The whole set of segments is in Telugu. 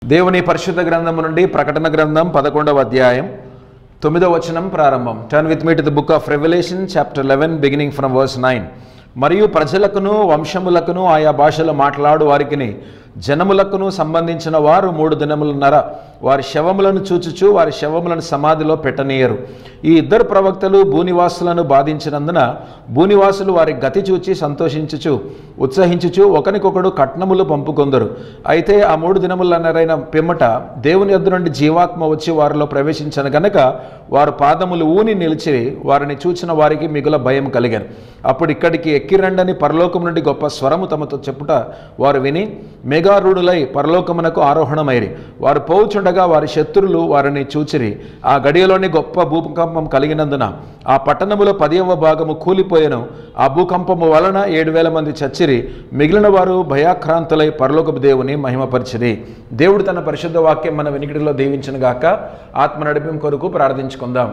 దేవుని పరిశుద్ధ గ్రంథము నుండి ప్రకటన గ్రంథం పదకొండవ అధ్యాయం తొమ్మిదవ వచనం ప్రారంభం turn with me to the book of Revelation chapter eleven beginning from verse nine మరియు ప్రజలకును వంశములకును ఆయా భాషలు మాట్లాడు వారికిని జనములకును సంబంధించిన వారు మూడు దినములున్నర వారి శవములను చూచుచు వారి శవములను సమాధిలో పెట్టనీయరు ఈ ఇద్దరు ప్రవక్తలు భూనివాసులను బాధించినందున భూనివాసులు వారి గతి చూచి సంతోషించుచు ఉత్సహించుచు ఒకనికొకడు కట్నములు పంపుకొందరు అయితే ఆ మూడు దినములన్నరైన పిమ్మట దేవుని యొద్ద నుండి జీవాత్మ వచ్చి వారిలో ప్రవేశించను గనక వారు పాదములు ఊని నిలిచి వారిని చూచిన వారికి మిగుల భయం కలిగాను అప్పుడు ఇక్కడికి ఎక్కిరండని పరలోకం నుండి గొప్ప స్వరము తమతో చెప్పుట వారు విని మేఘారూఢులై పరలోకమునకు ఆరోహణమైరి వారు పోవుచుండగా వారి శత్రులు వారిని చూచిరి ఆ గడియలోని గొప్ప భూకంపం కలిగినందున ఆ పట్టణములో పదియవ భాగము కూలిపోయెను ఆ భూకంపము వలన ఏడు వేల మంది చచ్చిరి మిగిలిన వారు భయాక్రాంతులై పరలోకపు దేవుని మహిమపరిచిరి దేవుడు తన పరిశుద్ధ వాక్యం మన వెనికిడిలో దీవించిన గాక ఆత్మ నడిపింపు కొరకు ప్రార్థించుకుందాం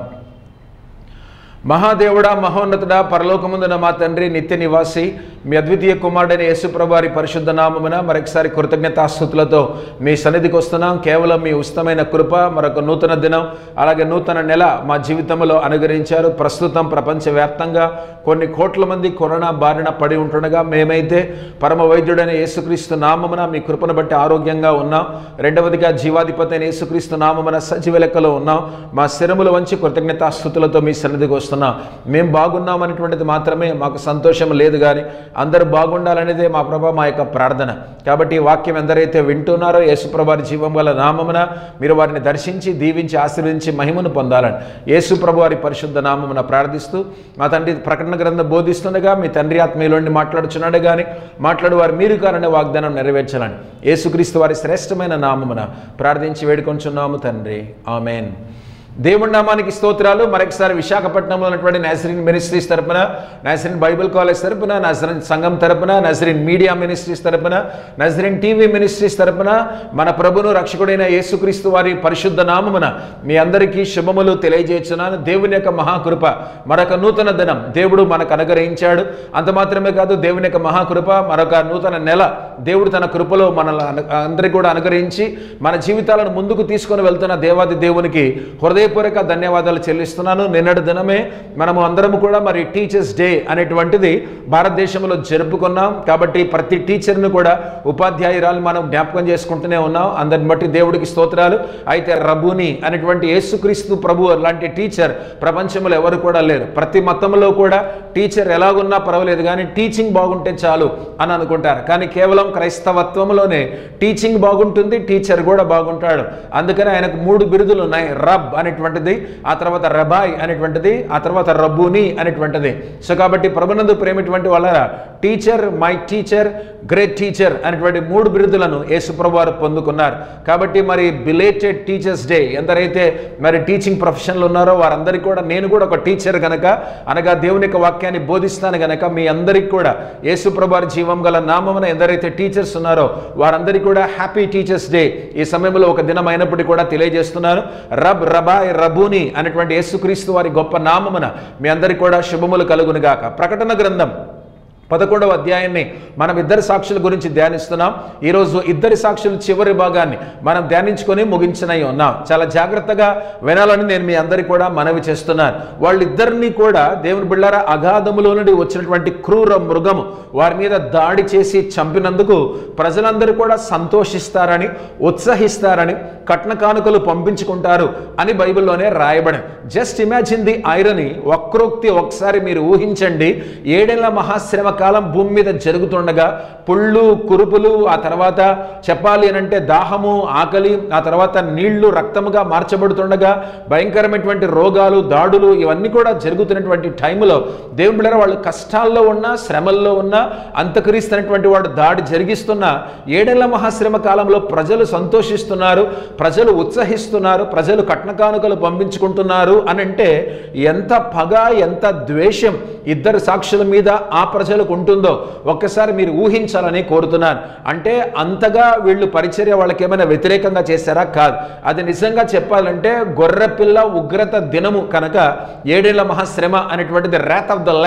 మహాదేవుడా మహోన్నతుడా పరలోకముందున మా తండ్రి నిత్య నివాసి మీ అద్వితీయ కుమారుడైన యేసుప్రభారి పరిశుద్ధ నామమున మరొకసారి కృతజ్ఞతాస్థుతులతో మీ సన్నిధికి వస్తున్నాం కేవలం మీ ఉచితమైన కృప మరొక నూతన దినం అలాగే నూతన నెల మా జీవితంలో అనుగ్రహించారు ప్రస్తుతం ప్రపంచవ్యాప్తంగా కొన్ని కోట్ల మంది కరోనా బారిన పడి ఉంటుండగా మేమైతే పరమ వైద్యుడైన యేసుక్రీస్తు నామమున మీ కృపను బట్టి ఆరోగ్యంగా ఉన్నాం రెండవదిగా జీవాధిపతి అయిన యేసుక్రీస్తు నామమున సజీవ లెక్కలో ఉన్నాం మా శిరములు వంచి కృతజ్ఞతాస్థుతులతో మీ సన్నిధికి వస్తున్నాం మేము బాగున్నాం అనేటువంటిది మాత్రమే మాకు సంతోషం లేదు కానీ అందరూ బాగుండాలనేదే మా ప్రభా మా యొక్క ప్రార్థన కాబట్టి ఈ వాక్యం ఎందరైతే వింటున్నారో యేసుప్రభారి జీవం గల నామమున మీరు వారిని దర్శించి దీవించి ఆశీర్వదించి మహిమను పొందాలని యేసుప్రభు వారి పరిశుద్ధ నామమున ప్రార్థిస్తూ మా తండ్రి ప్రకటన గ్రంథం బోధిస్తుండగా మీ తండ్రి ఆత్మీయులోండి మాట్లాడుచున్నాడు కానీ మాట్లాడు వారు మీరు కారనే వాగ్దానం నెరవేర్చాలని యేసుక్రీస్తు వారి శ్రేష్టమైన నామమున ప్రార్థించి వేడుకొంచున్నాము తండ్రి ఆమెన్ దేవుడి నామానికి స్తోత్రాలు మరొకసారి విశాఖపట్నంలో ఉన్నటువంటి నాసరిన్ మినిస్ట్రీస్ తరపున నాసరిన్ బైబిల్ కాలేజ్ తరపున నజరిన్ సంఘం తరపున నజరిన్ మీడియా మినిస్ట్రీస్ తరపున నజరిన్ టీవీ మినిస్ట్రీస్ తరపున మన ప్రభును రక్షకుడైన యేసుక్రీస్తు వారి పరిశుద్ధ నామమున మీ అందరికీ శుభములు తెలియజేస్తున్నాను దేవుని యొక్క మహాకృప మరొక నూతన దినం దేవుడు మనకు అనుగ్రహించాడు అంత మాత్రమే కాదు దేవుని యొక్క మహాకృప మరొక నూతన నెల దేవుడు తన కృపలో మనల్ని అందరికీ కూడా అనుగ్రహించి మన జీవితాలను ముందుకు తీసుకొని వెళ్తున్న దేవాది దేవునికి హృదయ హృదయపూర్వక ధన్యవాదాలు చెల్లిస్తున్నాను నిన్నటి దినమే మనము అందరము కూడా మరి టీచర్స్ డే అనేటువంటిది భారతదేశంలో జరుపుకున్నాం కాబట్టి ప్రతి టీచర్ను కూడా ఉపాధ్యాయురాలు మనం జ్ఞాపకం చేసుకుంటూనే ఉన్నాం అందరిని బట్టి దేవుడికి స్తోత్రాలు అయితే రబుని అనేటువంటి యేసుక్రీస్తు ప్రభు లాంటి టీచర్ ప్రపంచంలో ఎవరు కూడా లేరు ప్రతి మతంలో కూడా టీచర్ ఎలాగున్నా పర్వాలేదు కానీ టీచింగ్ బాగుంటే చాలు అని అనుకుంటారు కానీ కేవలం క్రైస్తవత్వంలోనే టీచింగ్ బాగుంటుంది టీచర్ కూడా బాగుంటాడు అందుకని ఆయనకు మూడు బిరుదులు ఉన్నాయి రబ్ అనేటువంటిది ఆ తర్వాత రబాయ్ అనేటువంటిది ఆ తర్వాత రబ్బుని అనేటువంటిది సో కాబట్టి ప్రభునందు ప్రేమటువంటి వాళ్ళ teacher my teacher great teacher అనేటువంటి మూడు బిరుదులను యేసుప్రభు వారు పొందుకున్నారు కాబట్టి మరి బిలేటెడ్ టీచర్స్ డే ఎందరైతే మరి టీచింగ్ ప్రొఫెషన్లు ఉన్నారో వారందరికీ కూడా నేను కూడా ఒక టీచర్ గనక అనగా దేవుని యొక్క వాక్యాన్ని బోధిస్తాను గనక మీ అందరికీ కూడా యేసుప్రభు వారి జీవం గల నామమున ఎందరైతే టీచర్స్ ఉన్నారో వారందరికీ కూడా హ్యాపీ టీచర్స్ డే ఈ సమయంలో ఒక దినం అయినప్పటికీ కూడా తెలియజేస్తున్నాను రబ్ రబాయ్ రబూని అనేటువంటి యేసుక్రీస్తు వారి గొప్ప నామమున మీ అందరికీ కూడా శుభములు కలుగునుగాక ప్రకటన గ్రంథం పదకొండవ అధ్యాయాన్ని మనం ఇద్దరి సాక్షుల గురించి ధ్యానిస్తున్నాం ఈరోజు ఇద్దరి సాక్షుల చివరి భాగాన్ని మనం ధ్యానించుకొని ముగించనై ఉన్నాం చాలా జాగ్రత్తగా వినాలని నేను మీ అందరికీ కూడా మనవి చేస్తున్నాను వాళ్ళిద్దరినీ కూడా దేవుని బిళ్ళారా అగాధములో నుండి వచ్చినటువంటి క్రూర మృగము వారి మీద దాడి చేసి చంపినందుకు ప్రజలందరూ కూడా సంతోషిస్తారని ఉత్సహిస్తారని కట్న కానుకలు పంపించుకుంటారు అని బైబిల్లోనే రాయబడి జస్ట్ ఇమాజిన్ ది ఐరని వక్రోక్తి ఒకసారి మీరు ఊహించండి ఏడేళ్ల మహాశ్రమ కాలం భూమి మీద జరుగుతుండగా పుళ్ళు కురుపులు ఆ తర్వాత చెప్పాలి అని అంటే దాహము ఆకలి ఆ తర్వాత నీళ్లు రక్తముగా మార్చబడుతుండగా భయంకరమైనటువంటి రోగాలు దాడులు ఇవన్నీ కూడా జరుగుతున్నటువంటి టైంలో దేవుని బిడ్డలారా వాళ్ళు కష్టాల్లో ఉన్నా శ్రమల్లో ఉన్నా అంతకరిస్తున్నటువంటి వాడు దాడి జరిగిస్తున్న ఏడేళ్ల మహాశ్రమ కాలంలో ప్రజలు సంతోషిస్తున్నారు ప్రజలు ఉత్సహిస్తున్నారు ప్రజలు కట్న కానుకలు పంపించుకుంటున్నారు అని అంటే ఎంత పగ ఎంత ద్వేషం ఇద్దరు సాక్షుల మీద ఆ ప్రజలకు ఉంటుందో ఒక్కసారి మీరు ఊహించాలని కోరుతున్నాను అంటే అంతగా వీళ్ళు పరిచర్య వాళ్ళకి ఏమైనా వ్యతిరేకంగా చేశారా కాదు అది నిజంగా చెప్పాలంటే గొర్రెపిల్ల ఉగ్రత దినము కనుక ఏడేళ్ల మహాశ్రమ అనేటువంటిది ర్యాత్ ఆఫ్ ద ల్యామ్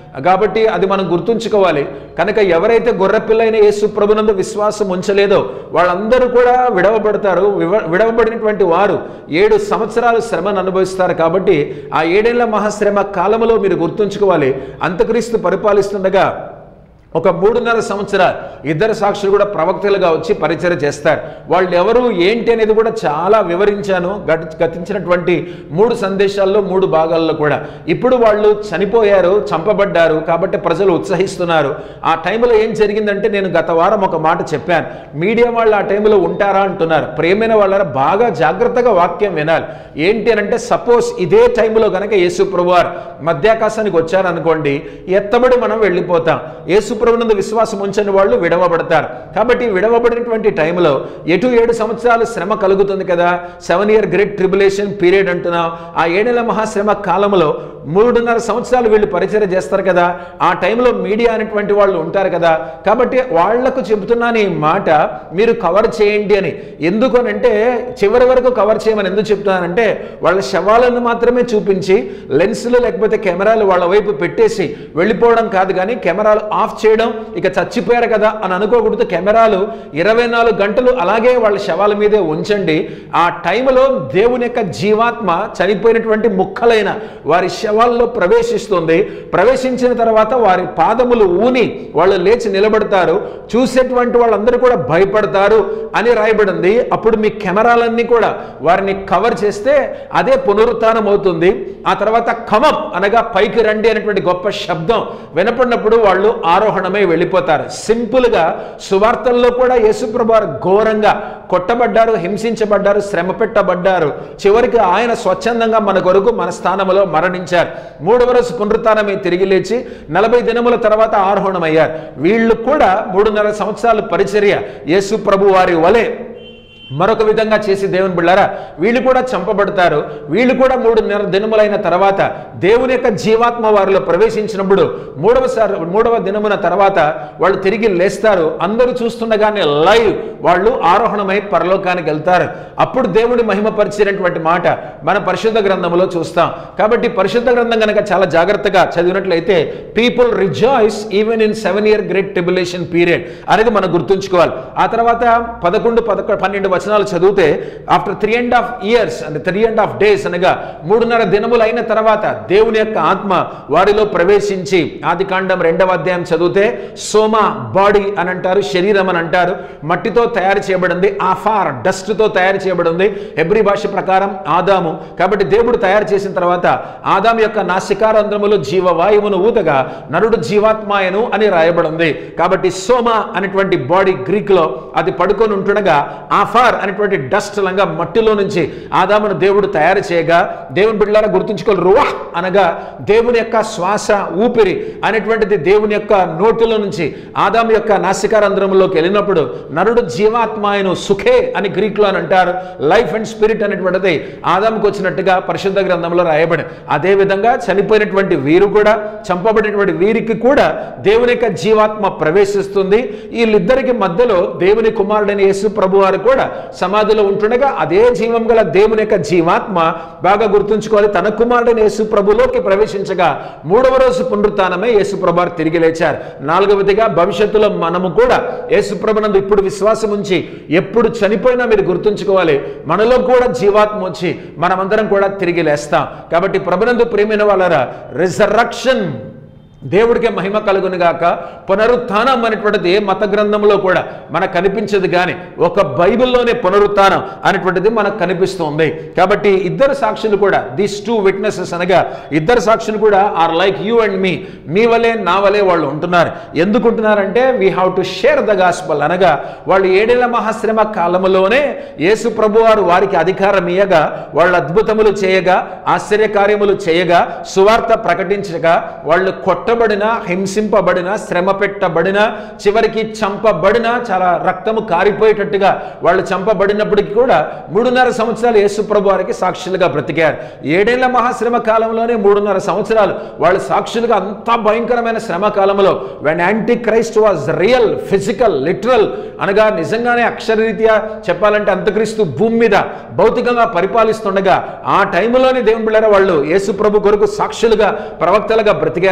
కాబట్టి అది మనం గుర్తుంచుకోవాలి కనుక ఎవరైతే గొర్రెపిల్ల అయిన యేసు ప్రభునందు విశ్వాసం ఉంచలేదో వాళ్ళందరూ కూడా విడవబడతారు వివ- విడవబడినటువంటి వారు ఏడు సంవత్సరాలు శ్రమను అనుభవిస్తారు కాబట్టి ఆ ఏడేళ్ల మహాశ్రమ కాలంలో మీరు గుర్తుంచుకోవాలి అంతక్రీస్తు పరిపాలిస్తుండగా ఒక మూడున్నర సంవత్సరాలు ఇద్దరు సాక్షులు కూడా ప్రవక్తలుగా వచ్చి పరిచయం చేస్తారు వాళ్ళు ఎవరు ఏంటి అనేది కూడా చాలా వివరించాను గత గతించినటువంటి మూడు సందేశాల్లో మూడు భాగాల్లో కూడా ఇప్పుడు వాళ్ళు చనిపోయారు చంపబడ్డారు కాబట్టి ప్రజలు ఉత్సహిస్తున్నారు ఆ టైంలో ఏం జరిగిందంటే నేను గత వారం ఒక మాట చెప్పాను మీడియా వాళ్ళు ఆ టైంలో ఉంటారా అంటున్నారు ప్రేమైన వాళ్ళ బాగా జాగ్రత్తగా వాక్యం వినాలి ఏంటి అని అంటే సపోజ్ ఇదే టైంలో కనుక యేసు ప్రభువారు మధ్యాకాశానికి వచ్చారనుకోండి ఎత్తబడి మనం వెళ్ళిపోతాం యేసు ప్రభునందు విశ్వాసం ఉంచని వాళ్ళు విడవబడతారు కాబట్టి విడవబడినటువంటి టైంలో ఎటు ఏడు సంవత్సరాలు శ్రమ కలుగుతుంది కదా seven year great tribulation period అంటున్నాం ఆ ఏడేళ్ల మహాశ్రమ కాలంలో మూడున్నర సంవత్సరాలు వీళ్ళు పరిచయం చేస్తారు కదా ఆ టైంలో మీడియా అనేటువంటి వాళ్ళు ఉంటారు కదా కాబట్టి వాళ్లకు చెబుతున్నాను ఈ మాట మీరు కవర్ చేయండి అని ఎందుకు అని అంటే చివరి వరకు కవర్ చేయమని ఎందుకు చెప్తున్నానంటే వాళ్ళ శవాలను మాత్రమే చూపించి లెన్సులు లేకపోతే కెమెరాలు వాళ్ళ వైపు పెట్టేసి వెళ్ళిపోవడం కాదు కానీ కెమెరాలు ఆఫ్ చేయడం ఇక చచ్చిపోయారు కదా అని అనుకోకూడదు కెమెరాలు ఇరవై నాలుగు గంటలు అలాగే వాళ్ళ శవాల మీదే ఉంచండి ఆ టైంలో దేవుని యొక్క జీవాత్మ చనిపోయినటువంటి ముక్కలైన వారి శవాల్లో ప్రవేశిస్తుంది ప్రవేశించిన తర్వాత వారి పాదములు ఊని వాళ్ళు లేచి నిలబడతారు చూసేటువంటి వాళ్ళందరూ కూడా భయపడతారు అని రాయబడింది అప్పుడు మీ కెమెరాలన్నీ కూడా వారిని కవర్ చేస్తే అదే పునరుత్థానం అవుతుంది ఆ తర్వాత కమప్ అనగా పైకి రండి అనేటువంటి గొప్ప శబ్దం వినపడినప్పుడు వాళ్ళు ఆరోహణమై వెళ్ళిపోతారు సింపుల్గా సువార్తల్లో కూడా యేసుప్రభు వారు ఘోరంగా కొట్టబడ్డారు హింసించబడ్డారు శ్రమ పెట్టబడ్డారు చివరికి ఆయన స్వచ్ఛందంగా మన కొరకు మన స్థానంలో మరణించారు మూడవ రోజు పునరుత్థానమై తిరిగి లేచి నలభై దినముల తర్వాత ఆరోహణమయ్యారు వీళ్ళు కూడా మూడున్నర సంవత్సరాలు పరిచర్య యేసు ప్రభు వారి వలె మరొక విధంగా చేసి దేవుని బిళ్ళారా వీళ్ళు కూడా చంపబడతారు వీళ్ళు కూడా మూడు నెల దినములైన తర్వాత దేవుని యొక్క జీవాత్మ వారిలో ప్రవేశించినప్పుడు మూడవసారి మూడవ దినమున తర్వాత వాళ్ళు తిరిగి లేస్తారు అందరూ చూస్తుండగానే లైవ్ వాళ్ళు ఆరోహణమై పరలోకానికి వెళ్తారు అప్పుడు దేవుని మహిమపరిచినటువంటి మాట మన పరిశుద్ధ గ్రంథంలో చూస్తాం కాబట్టి పరిశుద్ధ గ్రంథం కనుక చాలా జాగ్రత్తగా చదివినట్లయితే people rejoice even in seven year great tribulation period అనేది మనం గుర్తుంచుకోవాలి ఆ తర్వాత పదకొండు పదకొండు పన్నెండు వచనాలు చదివితే after three and half years అంటే త్రీ అండ్ హాఫ్ డేస్ అనగా మూడున్నర దినములు అయిన తర్వాత దేవుని యొక్క ఆత్మ వారిలో ప్రవేశించి ఆది కాండం రెండవ అధ్యాయం చదివితే సోమ బాడీ అని అంటారు శరీరం అని అంటారు మట్టితో తయారు చేయబడింది ఆఫార్ డస్ట్తో తయారు చేయబడింది హెబ్రి భాష ప్రకారం ఆదాము కాబట్టి దేవుడు తయారు చేసిన తర్వాత ఆదాము యొక్క నాసికారంధ్రములు జీవవాయువును ఊతగా నరుడు జీవాత్మాయను అని రాయబడింది కాబట్టి సోమ అనేటువంటి బాడీ గ్రీక్లో అది పడుకొని ఉంటుండగా ఆఫార్ అనేటువంటి డస్ట్ లంగా మట్టిలో నుంచి ఆదామును దేవుడు తయారు చేయగా దేవుని బిడ్డలారా గుర్తుంచుకోవాలి రువాహ్ అనగా దేవుని యొక్క శ్వాస ఊపిరి అనేటువంటిది దేవుని యొక్క నోటిలో నుంచి ఆదాము యొక్క నాసికారంధ్రంలోకి వెళ్ళినప్పుడు నరుడు జీవాత్మాయను సుఖే అని గ్రీక్లో అని అంటారు లైఫ్ అండ్ స్పిరిట్ అనేటువంటిది ఆదాముకు వచ్చినట్టుగా పరిశుద్ధ గ్రంథంలో రాయబడి అదే విధంగా చనిపోయినటువంటి వీరు కూడా చంపబడినటువంటి వీరికి కూడా దేవుని యొక్క జీవాత్మ ప్రవేశిస్తుంది వీళ్ళిద్దరికి మధ్యలో దేవుని కుమారుడైన యేసు ప్రభు వారు కూడా సమాధిలో ఉంటుండగా అదే జీవం గల దేవుని యొక్క జీవాత్మ బాగా గుర్తుంచుకోవాలి తన కుమారుడైన యేసు ప్రభులోకి ప్రవేశించగా మూడవ రోజు పునరుత్నమే యేసు ప్రభు వారు తిరిగి లేచారు నాలుగవదిగా భవిష్యత్తులో మనము కూడా యేసు ప్రభునందు ఇప్పుడు విశ్వాసం ఉంచి ఎప్పుడు చనిపోయినా మీరు గుర్తుంచుకోవాలి మనలో కూడా జీవాత్మ వచ్చి మనమందరం కూడా తిరిగి లేస్తాం కాబట్టి ప్రభునందు ప్రేమైన వాళ్ళరా రిజరక్షన్ దేవుడికే మహిమ కలుగును గాక పునరుత్థానం అనేటువంటిది ఏ మత గ్రంథంలో కూడా మనకు కనిపించదు కానీ ఒక బైబిల్లోనే పునరుత్థానం అనేటువంటిది మనకు కనిపిస్తుంది కాబట్టి ఇద్దరు సాక్షులు కూడా దీస్ టూ విట్నెసెస్ అనగా ఇద్దరు సాక్షులు కూడా are like you and me మీ వలే నా వలే వాళ్ళు ఉంటున్నారు ఎందుకు ఉంటున్నారంటే we have to share the gospel అనగా వాళ్ళు ఏడేళ్ల మహాశ్రమ కాలంలోనే యేసు ప్రభు వారు వారికి అధికారం ఇయ్యగా వాళ్ళు అద్భుతములు చేయగా ఆశ్చర్య కార్యములు చేయగా సువార్త ప్రకటించగా వాళ్ళు కొట్టబడిన హింసింపబడిన శ్రమ పెట్టబడిన చివరికి చంపబడిన చాలా రక్తము కారిపోయేటట్టుగా వాళ్ళు చంపబడినప్పటికీ కూడా మూడున్నర సంవత్సరాలు యేసు ప్రభు వారికి సాక్షులుగా బ్రతికారు ఏడేళ్ల మహాశ్రమ కాలంలోనే మూడున్నర సంవత్సరాలు వాళ్ళు సాక్షులుగా అంత భయంకరమైన శ్రమ కాలంలో when antichrist was real physical literal అనగా నిజంగానే అక్షరరీత్యా చెప్పాలంటే అంతక్రీస్తు భూమి మీద భౌతికంగా పరిపాలిస్తుండగా ఆ టైంలోనే దేవుని బిళ్ళారా వాళ్ళు యేసు ప్రభు కొరకు సాక్షులుగా ప్రవక్తలుగా బ్రతికారంటే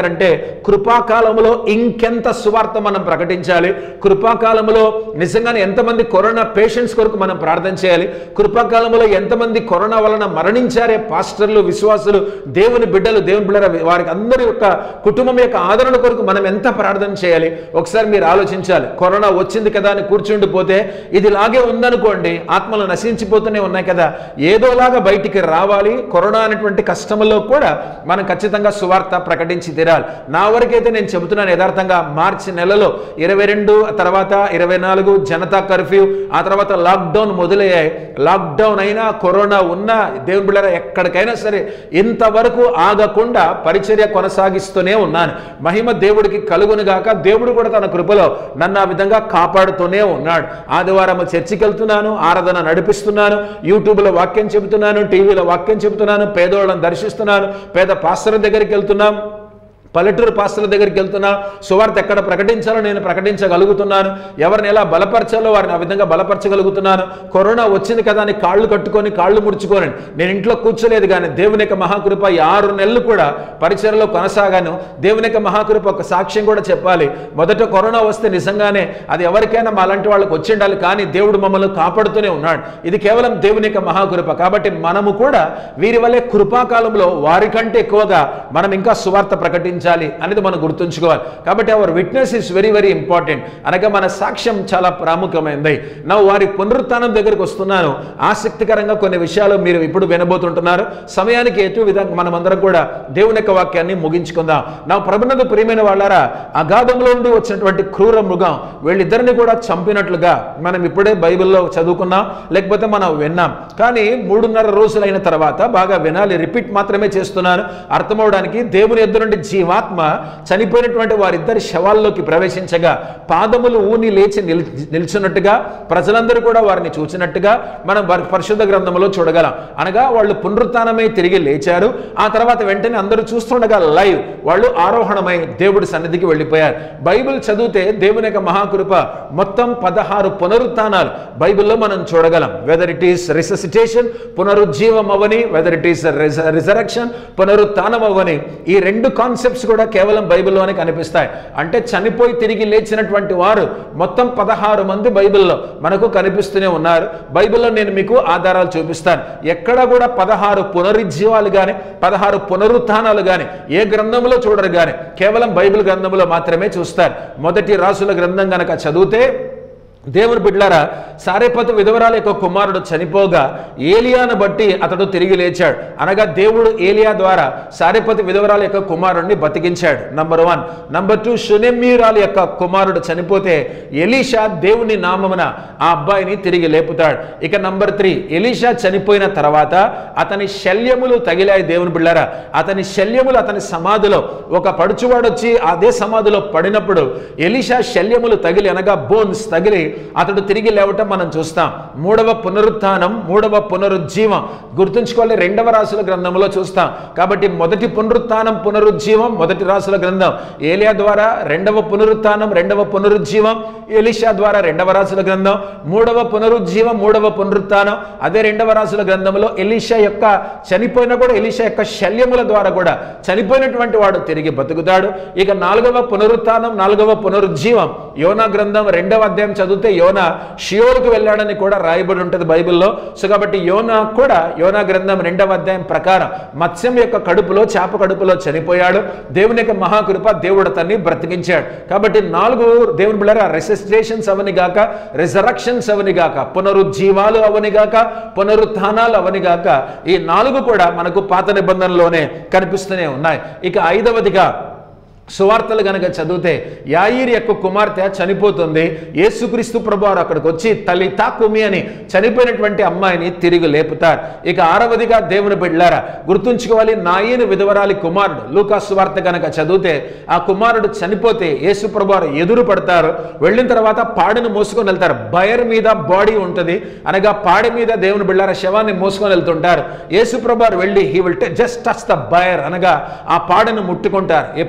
కృపాకాలంలో ఇంకెంత సువార్త మనం ప్రకటించాలి కృపాకాలంలో నిజంగానే ఎంతమంది కరోనా పేషెంట్స్ కొరకు మనం ప్రార్థన చేయాలి కృపాకాలంలో ఎంతమంది కరోనా వలన మరణించారే పాస్టర్లు విశ్వాసులు దేవుని బిడ్డలు దేవుని బిడ్డల వారికి అందరి యొక్క కుటుంబం యొక్క ఆదరణ కొరకు మనం ఎంత ప్రార్థన చేయాలి ఒకసారి మీరు ఆలోచించాలి కరోనా వచ్చింది కదా అని కూర్చుండిపోతే ఇది లాగే ఉందనుకోండి ఆత్మలు నశించిపోతూనే ఉన్నాయి కదా ఏదోలాగా బయటికి రావాలి కరోనా అనేటువంటి కష్టంలో కూడా మనం ఖచ్చితంగా సువార్త ప్రకటించి తీరాలి నా వరకైతే నేను చెబుతున్నాను యథార్థంగా మార్చి నెలలో ఇరవై రెండు తర్వాత ఇరవై నాలుగు జనతా కర్ఫ్యూ ఆ తర్వాత లాక్డౌన్ మొదలయ్యాయి లాక్డౌన్ అయినా కరోనా ఉన్నా దేవుని బిళ్ళ ఎక్కడికైనా సరే ఇంతవరకు ఆగకుండా పరిచర్య కొనసాగిస్తూనే ఉన్నాను మహిమ దేవుడికి కలుగును గాక దేవుడు కూడా తన కృపలో నన్ను ఆ విధంగా కాపాడుతూనే ఉన్నాడు ఆదివారం చర్చికి వెళ్తున్నాను ఆరాధన నడిపిస్తున్నాను యూట్యూబ్లో వాక్యం చెబుతున్నాను టీవీలో వాక్యం చెబుతున్నాను పేదోళ్ళని దర్శిస్తున్నాను పేద పాస్టర్ దగ్గరికి వెళ్తున్నాం పల్లెటూరు పాస్టర్ల దగ్గరికి వెళ్తున్నా సువార్త ఎక్కడ ప్రకటించాలో నేను ప్రకటించగలుగుతున్నాను ఎవరిని ఎలా బలపరచాలో వారిని ఆ విధంగా బలపరచగలుగుతున్నాను కరోనా వచ్చింది కదా అని కాళ్ళు కట్టుకొని కాళ్ళు ముడుచుకొని నేను ఇంట్లో కూర్చోలేదు కానీ దేవుని యొక్క మహాకృప ఈ ఆరు నెలలు కూడా పరిచయలో కొనసాగాను దేవుని యొక్క మహాకృప ఒక సాక్ష్యం కూడా చెప్పాలి మొదట కరోనా వస్తే నిజంగానే అది ఎవరికైనా మా అలాంటి వాళ్ళకి వచ్చి ఉండాలి కానీ దేవుడు మమ్మల్ని కాపాడుతూనే ఉన్నాడు ఇది కేవలం దేవుని యొక్క మహాకృప కాబట్టి మనము కూడా వీరి వల్లే కృపాకాలంలో వారికంటే ఎక్కువగా మనం ఇంకా సువార్త ప్రకటించాలి అనేది మనం గుర్తుంచుకోవాలి కాబట్టి our witness is very very important అనగా మన సాక్ష్యం చాలా ప్రాముఖ్యమైనది నా వారి పునరుత్థానం దగ్గరికి వస్తున్నాను ఆసక్తికరంగా కొన్ని విషయాలు మీరు ఇప్పుడు వినబోతుంటున్నారు సమయానికి ఎటు విధంగా మనమందరం కూడా దేవుని యొక్క వాక్యాన్ని ముగించుకుందాం నా ప్రభునందు ప్రియమైన వాళ్ళారా అగాధంలో నుండి వచ్చినటువంటి క్రూర మృగం వీళ్ళిద్దరిని కూడా చంపినట్లుగా మనం ఇప్పుడే బైబిల్లో చదువుకున్నాం లేకపోతే మనం విన్నాం కానీ మూడున్నర రోజులైన తర్వాత బాగా వినాలి రిపీట్ మాత్రమే చేస్తున్నాను అర్థమవడానికి దేవుని ఎదురు నుండి జీవాత్మ చనిపోయినటువంటి వారిద్దరి శవాల్లోకి ప్రవేశించగా పాదములు ఊని లేచి నిల్ నిల్చున్నట్టుగా ప్రజలందరూ కూడా వారిని చూసినట్టుగా మనం వారి పరిశుద్ధ గ్రంథంలో చూడగలం అనగా వాళ్ళు పునరుత్నమై తిరిగి లేచారు ఆ తర్వాత వెంటనే అందరూ చూస్తుండగా లైవ్ వాళ్ళు ఆరోహణమై దేవుడి సన్నిధికి వెళ్ళిపోయారు బైబిల్ చదివితే దేవుని యొక్క మహాకృప మొత్తం పదహారు పునరుత్నాలు బైబిల్లో మనం చూడగలం వెదర్ ఇట్ ఈస్ రిససిటేషన్ పునరుజ్జీవం అవని వెదర్ ఇట్ ఈస్ రిజరక్షన్ పునరుత్నం అవని ఈ రెండు కాన్సెప్ట్స్ కూడా కేవలం బైబిల్లోనే కనిపిస్తాయి అంటే చనిపోయి తిరిగి లేచినటువంటి వారు మొత్తం పదహారు మంది బైబిల్లో మనకు కనిపిస్తూనే ఉన్నారు బైబిల్లో నేను మీకు ఆధారాలు చూపిస్తాను ఎక్కడ కూడా పదహారు పునరుజ్జీవాలు కానీ పదహారు పునరుత్థానాలు కానీ ఏ గ్రంథంలో చూడరు కానీ కేవలం బైబిల్ గ్రంథంలో మాత్రమే చూస్తారు మొదటి రాసుల గ్రంథం గనక చదివితే దేవుని బిడ్లారా సారేపతు విధవరాల యొక్క కుమారుడు చనిపోగా ఏలియాను బట్టి అతడు తిరిగి లేచాడు అనగా దేవుడు ఏలియా ద్వారా సారేపతి విధవరాల యొక్క కుమారుడిని బతికించాడు నంబర్ వన్ నంబర్ టూ షునెమ్మీరాల యొక్క కుమారుడు చనిపోతే ఎలీషా దేవుని నామమున ఆ అబ్బాయిని తిరిగి లేపుతాడు ఇక నంబర్ త్రీ ఎలీషా చనిపోయిన తర్వాత అతని శల్యములు తగిలాయి దేవుని బిళ్ళారా అతని శల్యములు అతని సమాధిలో ఒక పడుచువాడు వచ్చి అదే సమాధిలో పడినప్పుడు ఎలీషా శల్యములు తగిలి అనగా బోన్స్ తగిలి అతడు తిరిగి లేవటం మనం చూస్తాం మూడవ పునరుత్థానం మూడవ పునరుజ్జీవం గుర్తుంచుకోవాలి రెండవ రాసుల గ్రంథంలో చూస్తాం కాబట్టి మొదటి పునరుత్థానం పునరుజ్జీవం మొదటి రాసుల గ్రంథం ఏలియా ద్వారా రెండవ పునరుత్థానం రెండవ పునరుజ్జీవం ఎలిషా ద్వారా రెండవ రాసుల గ్రంథం మూడవ పునరుజ్జీవం మూడవ పునరుత్థానం అదే రెండవ రాసుల గ్రంథంలో ఎలీషా యొక్క చనిపోయినా కూడా ఎలీషా యొక్క శల్యముల ద్వారా కూడా చనిపోయినటువంటి వాడు తిరిగి బతుకుతాడు ఇక నాలుగవ పునరుత్థానం నాలుగవ పునరుజ్జీవం యోనా గ్రంథం రెండవ అధ్యాయం చదివితే యోనా షియోరుకు వెళ్ళాడని కూడా రాయబడి ఉంటుంది బైబిల్లో సో కాబట్టి యోనా కూడా యోనా గ్రంథం రెండవ అధ్యాయం ప్రకారం మత్స్యం యొక్క కడుపులో చేప కడుపులో చనిపోయాడు దేవుని యొక్క మహాకృప దేవుడు అతన్ని బ్రతికించాడు కాబట్టి నాలుగు దేవుని బిళ్ళారా రెసిస్ట్రేషన్స్ అవని గాక రిజరక్షన్స్ అవని గాక పునరుజ్జీవాలు అవని గాక పునరుత్థానాలు అవని గాక ఈ నాలుగు కూడా మనకు పాత నిబంధనలోనే కనిపిస్తూనే ఉన్నాయి ఇక ఐదవదిగా సువార్తలు గనక చదివితే యాయిర్ యొక్క కుమార్తె చనిపోతుంది యేసుక్రీస్తు ప్రభువారు అక్కడికి వచ్చి తల్లి తాకుమి అని చనిపోయినటువంటి అమ్మాయిని తిరిగి లేపుతారు ఇక ఆరవదిగా దేవుని బిడ్లారా గుర్తుంచుకోవాలి నాయని విధవరాలి కుమారుడు లూకా సువార్త గనక చదివితే ఆ కుమారుడు చనిపోతే యేసు ప్రభువారు ఎదురు పడతారు వెళ్ళిన తర్వాత పాడిని మోసుకొని వెళ్తారు బయర్ మీద బాడీ ఉంటుంది అనగా పాడి మీద దేవుని బిళ్ళార శవాన్ని మోసుకొని వెళ్తుంటారు యేసు ప్రభువారు వెళ్ళి he will just touch the bier అనగా ఆ పాడను ముట్టుకుంటారు ఎప్పుడైతే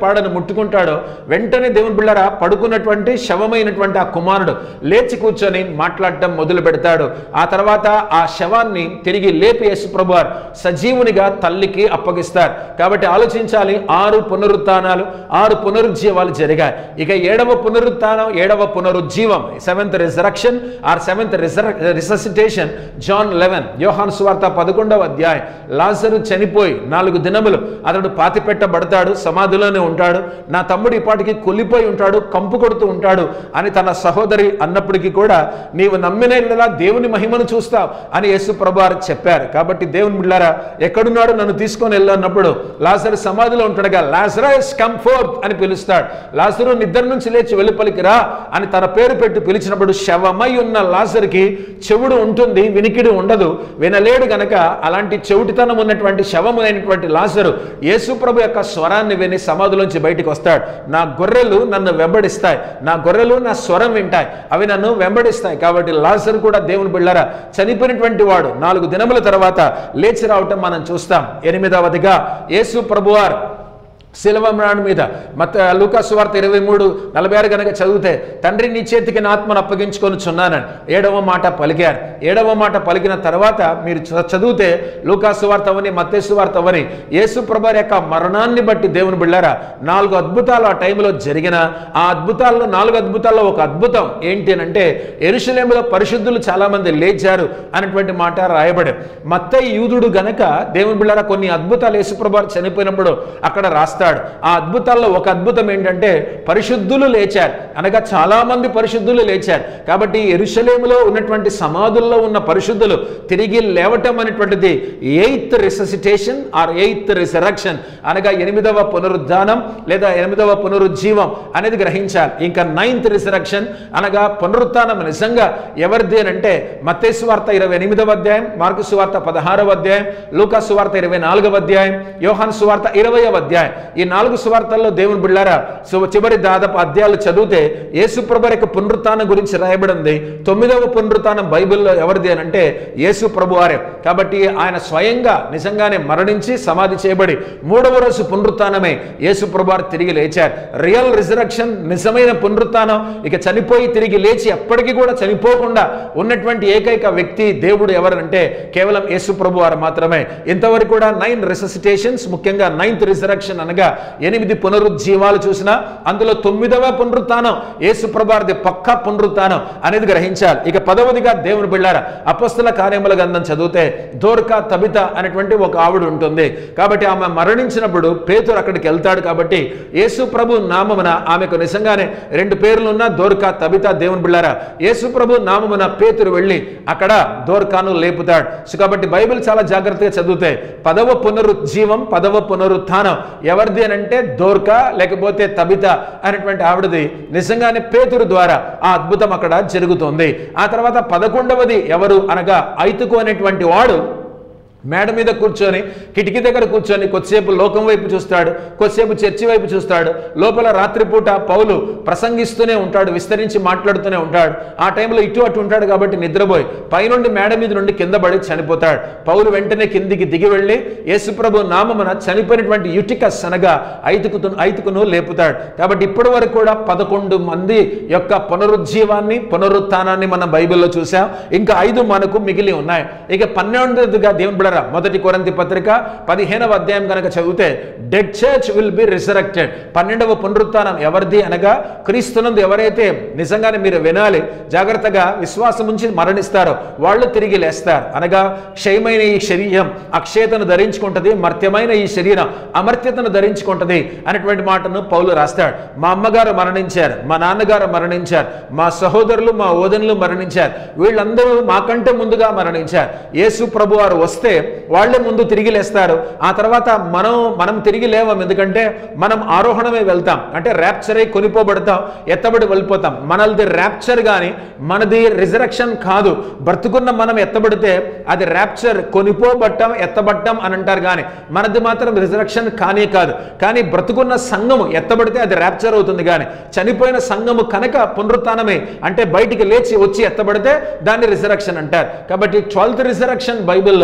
పాడను ముట్టుకుంటాడో వెంటనే దేవుని బిళ్ళరా పడుకున్నటువంటి శవమైనటువంటి ఆ కుమారుడు లేచి కూర్చొని మాట్లాడటం మొదలు పెడతాడు ఆ తర్వాత ఆ శవాన్ని తిరిగి లేపి యేసు ప్రభువారు సజీవునిగా తల్లికి అప్పగిస్తారు కాబట్టి ఆలోచించాలి ఆరు పునరుత్నాలు ఆరు పునరుజ్జీవాలు జరిగాయి ఇక ఏడవ పునరుత్నం ఏడవ పునరుజ్జీవం seventh resurrection or seventh resuscitation John eleven Yohan సువార్త పదకొండవ అధ్యాయం లాజరు చనిపోయి నాలుగు దినములు అతడు పాతిపెట్టబడతాడు సమాధిలోనే ఉంటాడు నా తమ్ముడు ఇప్పటికి కొల్లిపోయి ఉంటాడు కంపు కొడుతూ ఉంటాడు అని తన సహోదరి అన్నప్పటికీ కూడా నీవు నమ్మిన యెడల దేవుని మహిమను చూస్తావు అని యేసు ప్రభువారు చెప్పారు కాబట్టి దేవుని బిళ్ళారా ఎక్కడున్నాడు నన్ను తీసుకొని వెళ్ళన్నప్పుడు లాజరు సమాధిలో ఉంటాడుగా లాజరస్ కమ్ ఫోర్త్ అని పిలుస్తాడు లాజరు నిద్ర నుంచి లేచి వెలుపలికి రా అని తన పేరు పెట్టి పిలిచినప్పుడు శవమై ఉన్న లాజర్కి చెవుడు ఉంటుంది వినికిడి ఉండదు వినలేడు గనక అలాంటి చెవిటితనం ఉన్నటువంటి శవమైనటువంటి లాజరు యేసు ప్రభు యొక్క స్వరాన్ని విని సమాధిలోంచి బయటికి వస్తాడు నా గొర్రెలు నన్ను వెంబడిస్తాయి నా గొర్రెలు నా స్వరం వింటాయి అవి నన్ను వెంబడిస్తాయి కాబట్టి లాజరు కూడా దేవుని బిళ్ళరా చనిపోయినటువంటి వాడు నాలుగు దినముల తర్వాత లేచి రావటం మనం చూస్తాం ఎనిమిదవదిగా యేసు ప్రభువారు శిలవ మ్రాణి మీద మత లూకాసు వార్త ఇరవై మూడు నలభై ఆరు కనుక చదివితే తండ్రి నీ చేతికి నా ఆత్మను అప్పగించుకొని చున్నానని ఏడవ మాట పలికారు ఏడవ మాట పలికిన తర్వాత మీరు చ- చదివితే లూకాసు వార్త అవని మత్తేసు వార్త అవని యేసు ప్రభారి యొక్క మరణాన్ని బట్టి దేవుని బిళ్ళారా నాలుగు అద్భుతాలు ఆ టైంలో జరిగిన ఆ అద్భుతాల్లో నాలుగు అద్భుతాల్లో ఒక అద్భుతం ఏంటి అని అంటే ఎరుషలేములో పరిశుద్ధులు చాలామంది లేచారు అనేటువంటి మాట రాయబడి మత్తయి యూదుడు గనక దేవుని బిళ్ళారా కొన్ని అద్భుతాలు యేసుప్రభు చనిపోయినప్పుడు అక్కడ రాస్తాడు ఆ అద్భుతాల్లో ఒక అద్భుతం ఏంటంటే పరిశుద్ధులు లేచారు అనగా చాలా మంది పరిశుద్ధులు లేచారు కాబట్టి ఎరుషలేములో ఉన్నటువంటి సమాధుల్లో ఉన్న పరిశుద్ధులు తిరిగి లేవటం అనేటువంటిది eighth resuscitation or eighth resurrection అనగా ఎనిమిదవ పునరుద్ధానం లేదా ఎనిమిదవ పునరుజ్జీవం అనేది గ్రహించాలి ఇంకా నైన్త్ రిసరక్షన్ అనగా పునరుత్థానం నిజంగా ఎవరిది అని అంటే మత్తేసు వార్త ఇరవై ఎనిమిదవ అధ్యాయం మార్కు సువార్త పదహారవ అధ్యాయం లూకా సువార్త ఇరవై నాలుగవ అధ్యాయం యోహాన్ సువార్త ఇరవైవ అధ్యాయం ఈ నాలుగు సువార్తల్లో దేవుని బిళ్ళారా సో చివరి దాదాపు అధ్యాయాలు చదివితే యేసు యొక్క పునరుత్థానం గురించి రాయబడింది తొమ్మిదవ పునరుత్థానం బైబిల్లో ఎవరిది అని అంటే యేసు ప్రభు వారే కాబట్టి ఆయన స్వయంగా నిజంగానే మరణించి సమాధి చేయబడి మూడవ రోజు పునరుత్థానమే యేసు ప్రభు వారు తిరిగి లేచారు రియల్ రిజరక్షన్ నిజమైన పునరుత్థానం ఇక చనిపోయి తిరిగి లేచి ఎప్పటికీ కూడా చనిపోకుండా ఉన్నటువంటి ఏకైక వ్యక్తి దేవుడు ఎవరంటే కేవలం యేసు ప్రభు వారు మాత్రమే ఇంతవరకు కూడా నైన్ రిససిటేషన్స్ ముఖ్యంగా నైన్త్ రిజరక్షన్ అనగా ఎనిమిది పునరుజ్జీవాలు చూసినా అందులో తొమ్మిదవ పునరుత్థానం యేసు ప్రభారది పక్క పునరుత్థానం అనేది గ్రహించాలి ఇక పదవదిగా దేవుని బిళ్ళార అపస్తుల కార్యముల గంధం చదివితే దోర్కా తబిత అనేటువంటి ఒక ఆవిడ ఉంటుంది కాబట్టి ఆమె మరణించినప్పుడు పేతురు అక్కడికి వెళ్తాడు కాబట్టి యేసు ప్రభు నామమున ఆమెకు నిజంగానే రెండు పేర్లున్న దోర్కా తబిత దేవుని బిళ్ళారా యేసు ప్రభు నామమున పేతురు వెళ్ళి అక్కడ దోర్కాను లేపుతాడు సో కాబట్టి బైబిల్ చాలా జాగ్రత్తగా చదివితే పదవ పునరుజ్జీవం పదవ పునరుత్థానం ఎవరిది అని అంటే దోర్కా లేకపోతే తబిత అనేటువంటి ఆవిడది నిజంగానే పేతురు ద్వారా ఆ అద్భుతం అక్కడ జరుగుతుంది ఆ తర్వాత పదకొండవది ఎవరు అనగా ఐతుకు అనేటువంటి వాడు మేడ మీద కూర్చొని కిటికీ దగ్గర కూర్చొని కొద్దిసేపు లోకం వైపు చూస్తాడు కొద్దిసేపు చర్చి వైపు చూస్తాడు లోపల రాత్రిపూట పౌలు ప్రసంగిస్తూనే ఉంటాడు విస్తరించి మాట్లాడుతూనే ఉంటాడు ఆ టైంలో ఇటు అటు ఉంటాడు కాబట్టి నిద్రపోయి పైనుండి మేడ మీద నుండి కింద పడి చనిపోతాడు పౌలు వెంటనే కిందికి దిగి వెళ్ళి యేసుప్రభు నామమున చనిపోయినటువంటి యుటికస్ అనగా ఐతుకు ఐతుకును లేపుతాడు కాబట్టి ఇప్పటి వరకు కూడా పదకొండు మంది యొక్క పునరుజ్జీవాన్ని పునరుత్థానాన్ని మనం బైబిల్లో చూసాం ఇంకా ఐదు మనకు మిగిలి ఉన్నాయి ఇక పన్నెండవదిగా దేవుని బిడరా మొదటి కొరంతి పత్రిక పదిహేనవ అధ్యాయం కనుక చదివితే dead church will be resurrected పన్నెండవ పునరుత్థానం ఎవరిది అనగా క్రీస్తునందు ఎవరైతే నిజంగానే మీరు వినాలి జాగ్రత్తగా విశ్వాసం ఉంచి మరణిస్తారో వాళ్ళు తిరిగి లేస్తారు అనగా క్షయమైన ఈ శరీరం అక్షయతను ధరించుకుంటది మర్త్యమైన ఈ శరీరం అమర్త్యతను ధరించుకుంటది అనేటువంటి మాటను పౌలు రాస్తాడు మా అమ్మగారు మరణించారు మా నాన్నగారు మరణించారు మా సహోదరులు మా ఓదనులు మరణించారు వీళ్ళందరూ మాకంటే ముందుగా మరణించారు యేసు ప్రభు వారు వస్తే వాళ్ళే ముందు తిరిగి లేస్తారు ఆ తర్వాత మనం మనం తిరిగి లేవం ఎందుకంటే మనం ఆరోహణమే వెళ్తాం అంటే ర్యాప్చర్ అయి కొనిపోబడతాం ఎత్తబడి వెళ్ళిపోతాం మనది ర్యాప్చర్ కానీ మనది రిజరక్షన్ కాదు బ్రతుకున్న మనం ఎత్తబడితే అది ర్యాప్చర్ కొనిపోబట్టం ఎత్తబట్టం అని అంటారు కానీ మనది మాత్రం రిజరక్షన్ కానే కాదు కానీ బ్రతుకున్న సంఘము ఎత్తబడితే అది ర్యాప్చర్ అవుతుంది కానీ చనిపోయిన సంఘము కనుక పునరుత్నమే అంటే బయటికి లేచి వచ్చి ఎత్తబడితే దాన్ని రిజరక్షన్ అంటారు కాబట్టి ట్వెల్త్ రిజరక్షన్ బైబిల్లో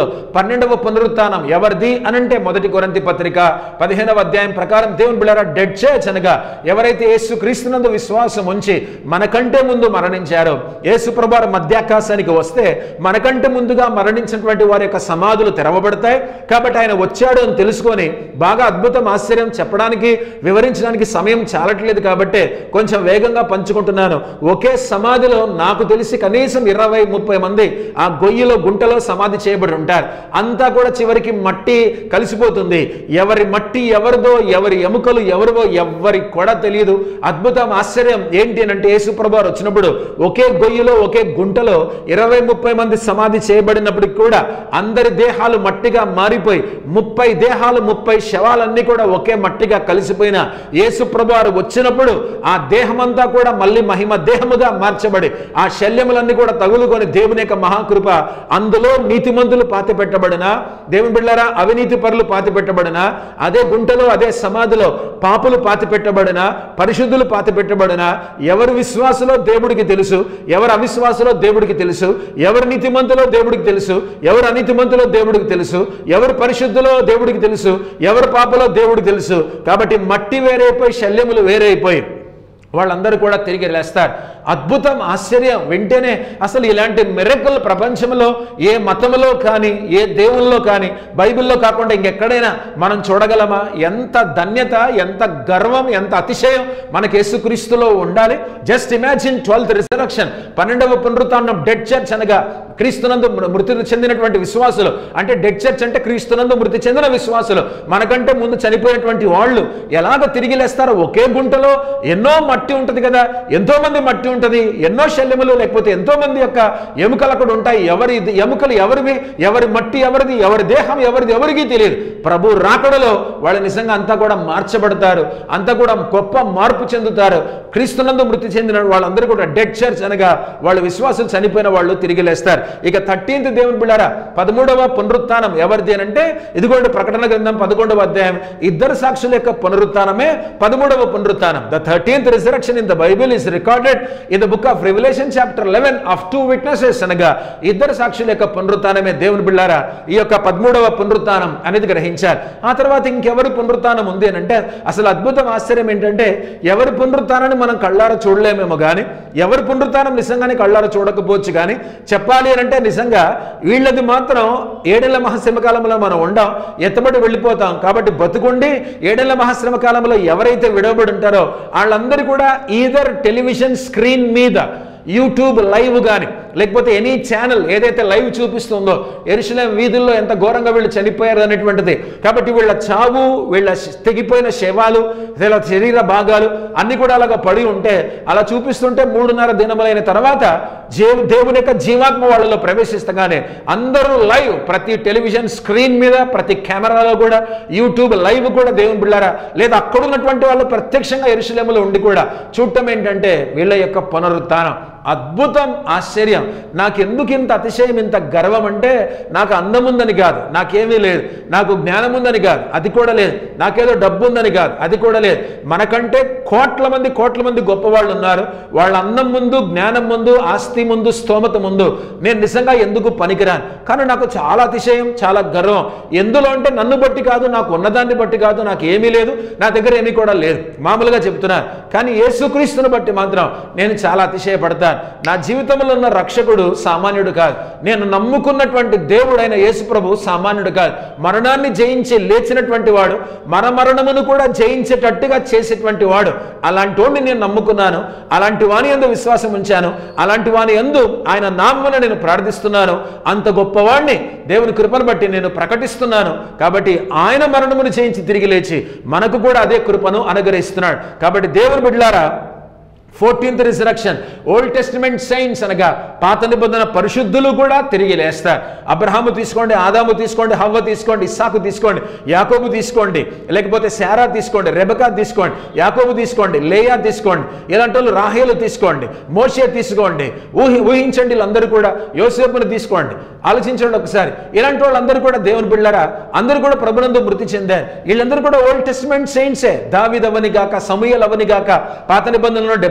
పన్నెండవ పునరుత్థానం ఎవరిది అనంటే మొదటి కొరంతి పత్రిక పదిహేనవ అధ్యాయం ప్రకారం దేవుని బిళ్ళారా డెడ్ చర్చ్ అనగా ఎవరైతే యేసు క్రీస్తునందు విశ్వాసం ఉంచి మనకంటే ముందు మరణించారో యేసు ప్రభారు మధ్యాకాశానికి వస్తే మనకంటే ముందుగా మరణించినటువంటి వారి యొక్క సమాధులు తెరవబడతాయి కాబట్టి ఆయన వచ్చాడు అని తెలుసుకొని బాగా అద్భుతం ఆశ్చర్యం చెప్పడానికి వివరించడానికి సమయం చాలట్లేదు కాబట్టి కొంచెం వేగంగా పంచుకుంటున్నాను ఒకే సమాధిలో నాకు తెలిసి కనీసం ఇరవై ముప్పై మంది ఆ గొయ్యిలో గుంటలో సమాధి చేయబడి ఉంటారు అంతా కూడా చివరికి మట్టి కలిసిపోతుంది ఎవరి మట్టి ఎవరిదో ఎవరి ఎముకలు ఎవరివో ఎవరి కూడా తెలియదు అద్భుతం ఆశ్చర్యం ఏంటి అని అంటే యేసుప్రభు వచ్చినప్పుడు ఒకే గొయ్యిలో ఒకే గుంటలో ఇరవై ముప్పై మంది సమాధి చేయబడినప్పటికి కూడా అందరి దేహాలు మట్టిగా మారిపోయి ముప్పై దేహాలు ముప్పై శవాలన్నీ కూడా ఒకే మట్టిగా కలిసిపోయిన యేసుప్రభు వారు వచ్చినప్పుడు ఆ దేహమంతా కూడా మళ్ళీ మహిమ దేహముగా మార్చబడి ఆ శల్యములన్నీ కూడా తగులుకొని దేవుని యొక్క మహాకృప అందులో నీతిమంతులు పాతి పెట్టబడిన దేవుని బిళ్ళారా అవినీతి పరులు పాతి పెట్టబడిన అదే గుంటలో అదే సమాధిలో పాపులు పాతి పెట్టబడిన పరిశుద్ధులు పాతి పెట్టబడిన ఎవరు విశ్వాసలో దేవుడికి తెలుసు ఎవరు అవిశ్వాసలో దేవుడికి తెలుసు ఎవరు నీతిమంతులో దేవుడికి తెలుసు ఎవరు అనీతిమంతులో దేవుడికి తెలుసు ఎవరు పరిశుద్ధులో దేవుడికి తెలుసు ఎవరు పాపలో దేవుడికి తెలుసు కాబట్టి మట్టి వేరైపోయి శల్యములు వేరైపోయి వాళ్ళందరూ కూడా తిరిగి లేస్తారు అద్భుతం ఆశ్చర్యం వెంటనే అసలు ఇలాంటి మెరకల్ ప్రపంచంలో ఏ మతంలో కానీ ఏ దేవుల్లో కానీ బైబిల్లో కాకుండా ఇంకెక్కడైనా మనం చూడగలమా ఎంత ధన్యత ఎంత గర్వం ఎంత అతిశయం మనకి యేసుక్రీస్తులో ఉండాలి జస్ట్ ఇమాజిన్ ట్వెల్త్ రిజరక్షన్ పన్నెండవ పునరుత్నం డెడ్ చర్చ్ అనగా క్రీస్తునందు మృ- మృతి చెందినటువంటి విశ్వాసులు అంటే డెడ్ చర్చ్ అంటే క్రీస్తునందు మృతి చెందిన విశ్వాసులు మనకంటే ముందు చనిపోయినటువంటి వాళ్ళు ఎలాగ తిరిగి లేస్తారో ఒకే గుంటలో ఎన్నో మట్టి ఉంటుంది కదా ఎంతో మంది మట్టి ఉంటుంది ఎన్నో శల్యములు లేకపోతే ఎంతో మంది యొక్క ఎముకలు అక్కడ ఉంటాయి ఎవరి ఎముకలు ఎవరివి ఎవరి మట్టి ఎవరిది ఎవరి దేహం ఎవరిది ఎవరికీ తెలియదు ప్రభు రాకడలో వాళ్ళు నిజంగా అంతా కూడా మార్చబడతారు అంతా కూడా గొప్ప మార్పు చెందుతారు క్రీస్తునందు మృతి చెందిన వాళ్ళందరూ కూడా డెడ్ చర్చ్ అనగా వాళ్ళు విశ్వాసులు చనిపోయిన వాళ్ళు తిరిగి లేస్తారు ఇక థర్టీన్త్ దేవుని బిళ్ళారా పదమూడవ పునరుత్థానం ఎవరిది అని అంటే ఇదిగోండి ప్రకటన గ్రంథం పదకొండవ అధ్యాయం ఇద్దరు సాక్షుల యొక్క పునరుత్థానమే పదమూడవ పునరుత్థానం the thirteenth resurrection in the Bible is recorded in the book of Revelation chapter eleven of two witnesses అనగా ఇద్దరు సాక్షుల యొక్క పునరుత్థానమే దేవుని బిళ్ళారా ఈ యొక్క పదమూడవ పునరుత్థానం అనేది గ్రహించారు ఆ తర్వాత ఇంకెవరి పునరుత్థానం ఉంది అని అంటే అసలు అద్భుతం ఆశ్చర్యం ఏంటంటే ఎవరి పునరుత్థానాన్ని మనం కళ్ళారా చూడలేమేమో కానీ ఎవరి పునరుత్థానం నిజంగానే కళ్ళారా చూడకపోవచ్చు కానీ చెప్పాలి అని అంటే నిజంగా వీళ్ళది మాత్రం ఏడేళ్ల మహాశ్రమ కాలంలో మనం ఉండం ఎత్తబడి వెళ్ళిపోతాం కాబట్టి బతుకుండి ఏడేళ్ల మహాశ్రమ కాలంలో ఎవరైతే విడవబడి ఉంటారో వాళ్ళందరూ కూడా ఈదర్ టెలివిజన్ స్క్రీన్ మీద యూట్యూబ్ లైవ్ కానీ లేకపోతే ఎనీ ఛానల్ ఏదైతే లైవ్ చూపిస్తుందో ఎరుసలేం వీధుల్లో ఎంత ఘోరంగా వీళ్ళు చనిపోయారు అనేటువంటిది కాబట్టి వీళ్ళ చావు వీళ్ళ శ- తెగిపోయిన శవాలు వీళ్ళ శరీర భాగాలు అన్ని కూడా అలాగా పడి ఉంటే అలా చూపిస్తుంటే మూడున్నర దినములైన తర్వాత జేవు దేవుని యొక్క జీవాత్మ వాళ్ళలో ప్రవేశిస్తగానే అందరూ లైవ్ ప్రతి టెలివిజన్ స్క్రీన్ మీద ప్రతి కెమెరాలో కూడా యూట్యూబ్ లైవ్ కూడా దేవుని బిళ్ళారా లేదా అక్కడ ఉన్నటువంటి వాళ్ళు ప్రత్యక్షంగా ఎరుసలేములో ఉండి కూడా చూడటం ఏంటంటే వీళ్ళ యొక్క పునరుత్థానం అద్భుతం ఆశ్చర్యం నాకెందుకు ఇంత అతిశయం ఇంత గర్వం అంటే నాకు అందం ఉందని కాదు నాకేమీ లేదు నాకు జ్ఞానం ఉందని కాదు అది కూడా లేదు నాకేదో డబ్బు ఉందని కాదు అది కూడా లేదు మనకంటే కోట్ల మంది కోట్ల మంది గొప్పవాళ్ళు ఉన్నారు వాళ్ళ అందం ముందు జ్ఞానం ముందు ఆస్తి ముందు స్తోమత ముందు నేను నిజంగా ఎందుకు పనికిరాను కానీ నాకు చాలా అతిశయం చాలా గర్వం ఎందులో అంటే నన్ను బట్టి కాదు నాకు ఉన్నదాన్ని బట్టి కాదు నాకు ఏమీ లేదు నా దగ్గర ఏమీ కూడా లేదు మామూలుగా చెప్తున్నాను కానీ యేసుక్రీస్తుని బట్టి మాత్రం నేను చాలా అతిశయపడతాను నా జీవితంలో ఉన్న రక్షకుడు సామాన్యుడు కాదు నేను నమ్ముకున్నటువంటి దేవుడైన యేసు ప్రభు సామాన్యుడు కాదు మరణాన్ని జయించి లేచినటువంటి వాడు మన మరణమును కూడా జయించేటట్టుగా చేసేటువంటి వాడు అలాంటి వాడిని నేను నమ్ముకున్నాను అలాంటి వాని ఎందు విశ్వాసం ఉంచాను అలాంటి వాని ఎందు ఆయన నామమున నేను ప్రార్థిస్తున్నాను అంత గొప్పవాడిని దేవుని కృపను బట్టి నేను ప్రకటిస్తున్నాను కాబట్టి ఆయన మరణమును చేయించి తిరిగి లేచి మనకు కూడా అదే కృపను అనుగ్రహిస్తున్నాడు కాబట్టి దేవుని బిడ్డలారా fourteenth resurrection old testament saints అనగా పాత నిబంధన పరిశుద్ధులు కూడా తిరిగి లేస్తారు అబ్రహాము తీసుకోండి ఆదాము తీసుకోండి హవ్వ తీసుకోండి ఇస్సాకు తీసుకోండి యాకోబు తీసుకోండి లేకపోతే శారా తీసుకోండి రెబకా తీసుకోండి యాకోబు తీసుకోండి లేయా తీసుకోండి ఇలాంటి వాళ్ళు రాహేలు తీసుకోండి మోషే తీసుకోండి ఊహి ఊహించండి వీళ్ళందరూ కూడా యోసేపుని తీసుకోండి ఆలోచించండి ఒకసారి ఇలాంటి వాళ్ళందరూ కూడా దేవుని బిళ్ళరా అందరూ కూడా ప్రభునందు మృతి చెందారు వీళ్ళందరూ కూడా ఓల్డ్ టెస్టిమెంట్ సెయింట్సే దావిద్ అవని గాక సమూయల్ అవని గాక పాత నిబంధనలో డెబ్బై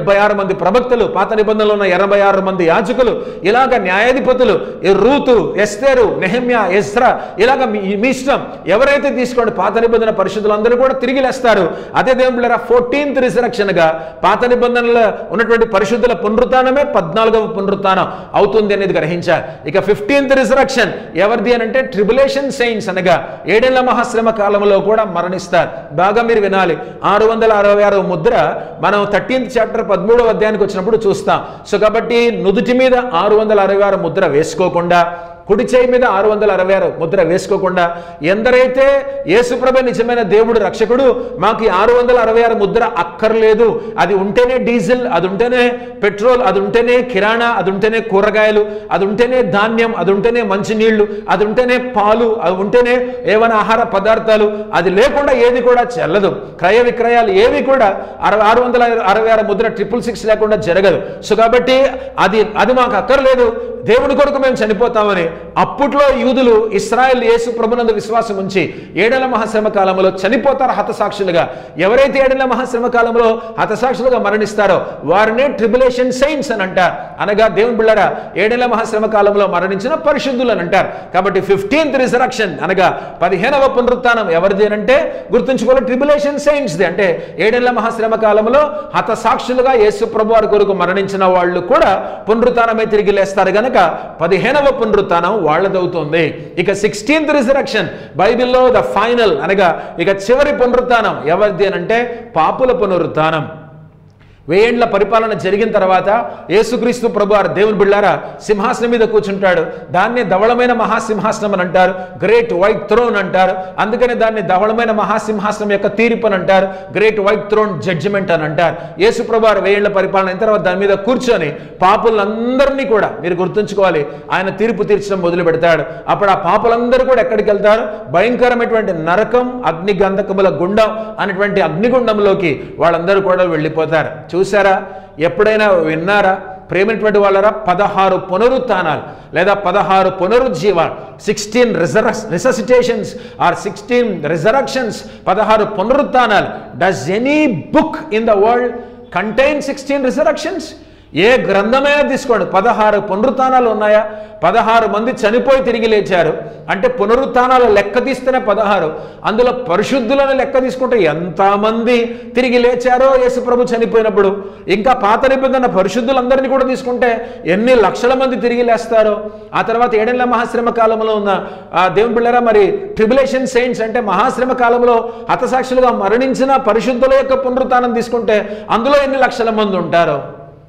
డెబ్బై ఆరు మంది ప్రవక్తలు పాత నిబంధనలో ఉన్న ఎనభై ఆరు మంది యాజకులు ఇలాగ న్యాయాధిపతులు ఈ రూతు ఎస్తేరు నెహమ్యా ఎస్రా ఇలాగ మీ మీ ఇష్టం ఎవరైతే తీసుకోండి పాత నిబంధన పరిశుద్ధులందరూ కూడా తిరిగి లేస్తారు అదే దేవుళ్ళరా ఫోర్టీన్త్ రిజరక్షన్గా పాత నిబంధనలో ఉన్నటువంటి పరిశుద్ధుల పునరుత్నమే పద్నాలుగవ పునరుత్నం అవుతుంది అనేది గ్రహించారు ఇక ఫిఫ్టీన్త్ రిజరక్షన్ ఎవరిది అని అంటే ట్రిబులేషన్ సైన్స్ అనగా ఏడేళ్ల మహాశ్రమ కాలంలో కూడా మరణిస్తారు బాగా మీరు వినాలి ఆరు వందల అరవై ఆరవ ముద్ర మనం థర్టీన్త్ చాప్టర్ పదమూడవ అధ్యాయానికి వచ్చినప్పుడు చూస్తాం సో కాబట్టి నుదుటి మీద ఆరు వందల అరవై ఆరు ముద్ర వేసుకోకుండా కుడి చేయి మీద ఆరు వందల అరవై ఆరు ముద్ర వేసుకోకుండా ఎందరైతే యేసుప్రభ నిజమైన దేవుడు రక్షకుడు మాకు ఈ ఆరు వందల అరవై ఆరు ముద్ర అక్కర్లేదు అది ఉంటేనే డీజిల్ అది ఉంటేనే పెట్రోల్ అది ఉంటేనే కిరాణా అది ఉంటేనే కూరగాయలు అది ఉంటేనే ధాన్యం అది ఉంటేనే మంచినీళ్లు అది ఉంటేనే పాలు అది ఉంటేనే ఏమైనా ఆహార పదార్థాలు అది లేకుండా ఏది కూడా చెల్లదు క్రయ విక్రయాలు ఏవి కూడా అరవై ఆరు వందల అరవై ఆరు ముద్ర ట్రిపుల్ సిక్స్ లేకుండా జరగదు సో కాబట్టి అది అది మాకు అక్కర్లేదు దేవుని కొరకు మేము చనిపోతామని అప్పట్లో యూదులు ఇస్రాయల్ యేసు ప్రభునందు విశ్వాసం ఉంచి ఏడేళ్ల మహాశ్రమ కాలంలో చనిపోతారు హతసాక్షులుగా ఎవరైతే ఏడేళ్ల మహాశ్రమ కాలంలో హతసాక్షులుగా మరణిస్తారో వారినే ట్రిబులేషన్ సైన్స్ అని అంటారు అనగా దేవుని బిళ్ళరా ఏడేళ్ల మహాశ్రమ కాలంలో మరణించిన పరిశుద్ధులు అని అంటారు కాబట్టి ఫిఫ్టీన్త్ రిజరక్షన్ అనగా పదిహేనవ పునరుత్థానం ఎవరిది అని అంటే గుర్తుంచుకోవాలి ట్రిబులేషన్ సైన్స్ది అంటే ఏడేళ్ల మహాశ్రమ కాలంలో హతసాక్షులుగా యేసు ప్రభు వారి కొరకు మరణించిన వాళ్ళు కూడా పునరుత్థానమై తిరిగి లేస్తారు గనక పదిహేనవ పునరుత్థానం వాళ్ళదవుతుంది ఇక సిక్స్టీన్త్ రిజరక్షన్ బైబిల్లో ద ఫైనల్ అనగా ఇక చివరి పునరుత్థానం ఎవరిది అని అంటే పాపుల పునరుత్థానం వేయేండ్ల పరిపాలన జరిగిన తర్వాత యేసుక్రీస్తు ప్రభు వారు దేవుని బిళ్ళారా సింహాసనం మీద కూర్చుంటాడు దాన్ని ధవళమైన మహాసింహాసనం అని అంటారు గ్రేట్ వైట్ థ్రోన్ అంటారు అందుకని దాన్ని ధవళమైన మహాసింహాసనం యొక్క తీర్పు అని అంటారు గ్రేట్ వైట్ థ్రోన్ జడ్జిమెంట్ అని అంటారు యేసు ప్రభు వారు వేయేండ్ల పరిపాలన అయిన తర్వాత దాని మీద కూర్చొని పాపులందరినీ కూడా మీరు గుర్తుంచుకోవాలి ఆయన తీర్పు తీర్చడం మొదలు పెడతాడు అప్పుడు ఆ పాపులందరూ కూడా ఎక్కడికి వెళ్తారు భయంకరమైనటువంటి నరకం అగ్ని గంధకముల గుండం అనేటువంటి అగ్నిగుండంలోకి వాళ్ళందరూ కూడా వెళ్ళిపోతారు చూసారా ఎప్పుడైనా విన్నారా ప్రేమైనటువంటి వాళ్ళరా పదహారు పునరుత్నాలు లేదా పదహారు పునరుజ్జీవాలు sixteen resurrect resuscitations or sixteen resurrections పదహారు పునరుత్నాలు does any book in the world contain sixteen resurrections ఏ గ్రంథమైనా తీసుకోండి పదహారు పునరుత్నాలు ఉన్నాయా పదహారు మంది చనిపోయి తిరిగి లేచారు అంటే పునరుత్నాలు లెక్క తీస్తేనే పదహారు అందులో పరిశుద్ధులను లెక్క తీసుకుంటే ఎంతమంది తిరిగి లేచారో యేసుప్రభు చనిపోయినప్పుడు ఇంకా పాత నిబంధన పరిశుద్ధులందరినీ కూడా తీసుకుంటే ఎన్ని లక్షల మంది తిరిగి లేస్తారో ఆ తర్వాత ఏడేళ్ల మహాశ్రమ కాలంలో ఉన్న ఆ దేవుని బిళ్ళరా మరి ట్రిబులేషన్ సెయింట్స్ అంటే మహాశ్రమ కాలంలో హతసాక్షులుగా మరణించిన పరిశుద్ధుల యొక్క పునరుత్నం తీసుకుంటే అందులో ఎన్ని లక్షల మంది ఉంటారో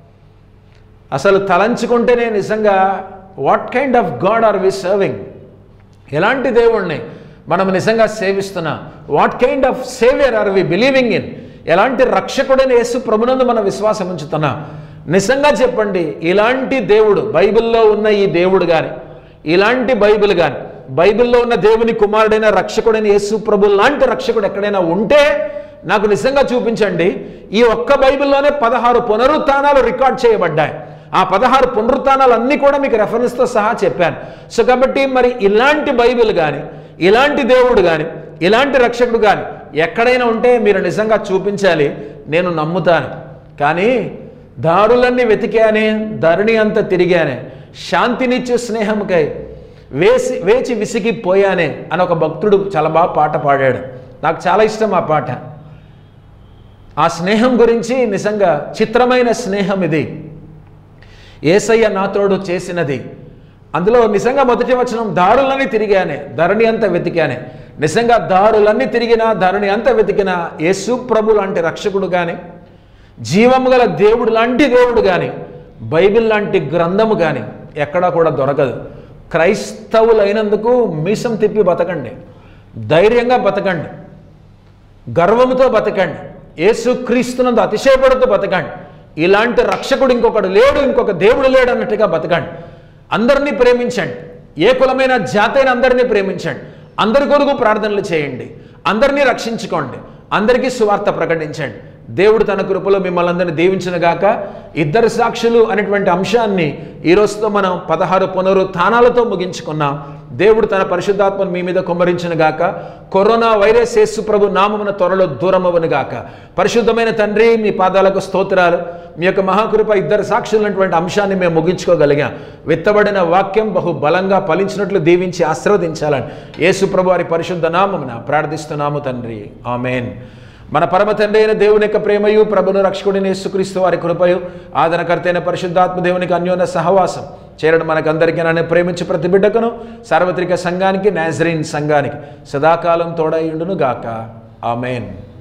అసలు తలంచుకుంటేనే నిజంగా what kind of God are we serving ఎలాంటి దేవుణ్ణి మనం నిజంగా సేవిస్తున్నా what kind of saviour are we believing in ఎలాంటి రక్షకుడైన యేసు ప్రభునందు మనం విశ్వాసం ఉంచుతున్నా నిజంగా చెప్పండి ఇలాంటి దేవుడు బైబిల్లో ఉన్న ఈ దేవుడు కానీ ఇలాంటి బైబిల్ కానీ బైబిల్లో ఉన్న దేవుని కుమారుడైన రక్షకుడైన యేసు ప్రభు లాంటి రక్షకుడు ఎక్కడైనా ఉంటే నాకు నిజంగా చూపించండి ఈ ఒక్క బైబిల్లోనే పదహారు పునరుత్నాలు రికార్డ్ చేయబడ్డాయి ఆ పదహారు పునరుత్నాలు అన్నీ కూడా మీకు రెఫరెన్స్తో సహా చెప్పాను సో కాబట్టి మరి ఇలాంటి బైబిల్ కానీ ఇలాంటి దేవుడు కానీ ఇలాంటి రక్షకుడు కానీ ఎక్కడైనా ఉంటే మీరు నిజంగా చూపించాలి నేను నమ్ముతాను కానీ దారులన్నీ వెతికానే ధరణి అంతా తిరిగానే శాంతినిచ్చు స్నేహంకై వేసి వేచి విసిగిపోయానే అని ఒక భక్తుడు చాలా బాగా పాట పాడాడు నాకు చాలా ఇష్టం ఆ పాట ఆ స్నేహం గురించి నిజంగా చిత్రమైన స్నేహం ఇది ఏసయ్య నాతోడు చేసినది అందులో నిజంగా మొదటి వచనం దారులన్నీ తిరిగానే ధరణి అంతా వెతికానే నిజంగా దారులన్నీ తిరిగినా ధరణి అంతా వెతికిన యేసు ప్రభు లాంటి రక్షకుడు కానీ జీవము గల దేవుడు లాంటి దేవుడు కానీ బైబిల్ లాంటి గ్రంథము కానీ ఎక్కడా కూడా దొరకదు క్రైస్తవులైనందుకు మీసం తిప్పి బతకండి ధైర్యంగా బతకండి గర్వముతో బతకండి యేసుక్రీస్తునందు అతిశయపడుతూ బతకండి ఇలాంటి రక్షకుడు ఇంకొకడు లేడు ఇంకొక దేవుడు లేడు అన్నట్టుగా బతకండి అందరినీ ప్రేమించండి ఏ కులమైన జాతైన అందరినీ ప్రేమించండి అందరి కొరకు ప్రార్థనలు చేయండి అందరినీ రక్షించుకోండి అందరికీ సువార్త ప్రకటించండి దేవుడు తన కృపలో మిమ్మల్ని అందరినీ దీవించిన గాక ఇద్దరు సాక్షులు అనేటువంటి అంశాన్ని ఈ రోజుతో మనం పదహారు పునరుత్నాలతో ముగించుకున్నాం దేవుడు తన పరిశుద్ధాత్మను మీ మీద కుమ్మరించిన గాక కరోనా వైరస్ యేసు ప్రభు నామమున త్వరలో దూరమవను గాక పరిశుద్ధమైన తండ్రి మీ పాదాలకు స్తోత్రాలు మీ యొక్క మహాకృప ఇద్దరు సాక్షులైనటువంటి అంశాన్ని మేము ముగించుకోగలిగాం విత్తబడిన వాక్యం బహు బలంగా ఫలించినట్లు దీవించి ఆశీర్వదించాలని యేసు ప్రభు వారి పరిశుద్ధ నామమున ప్రార్థిస్తున్నాము తండ్రి ఆమెన్ మన పరమ తండ్రి అయిన దేవుని యొక్క ప్రేమయు ప్రభును రక్షకుడిని యేసుక్రీస్తు వారి కృపయు ఆదరణకర్త అయిన పరిశుద్ధాత్మ దేవునికి అన్యోన్య సహవాసం చేరడం మనకందరికీ నన్ను ప్రేమించి ప్రతి బిడ్డకును సార్వత్రిక సంఘానికి నాజరీన్ సంఘానికి సదాకాలం తోడయుండును గాక ఆమెన్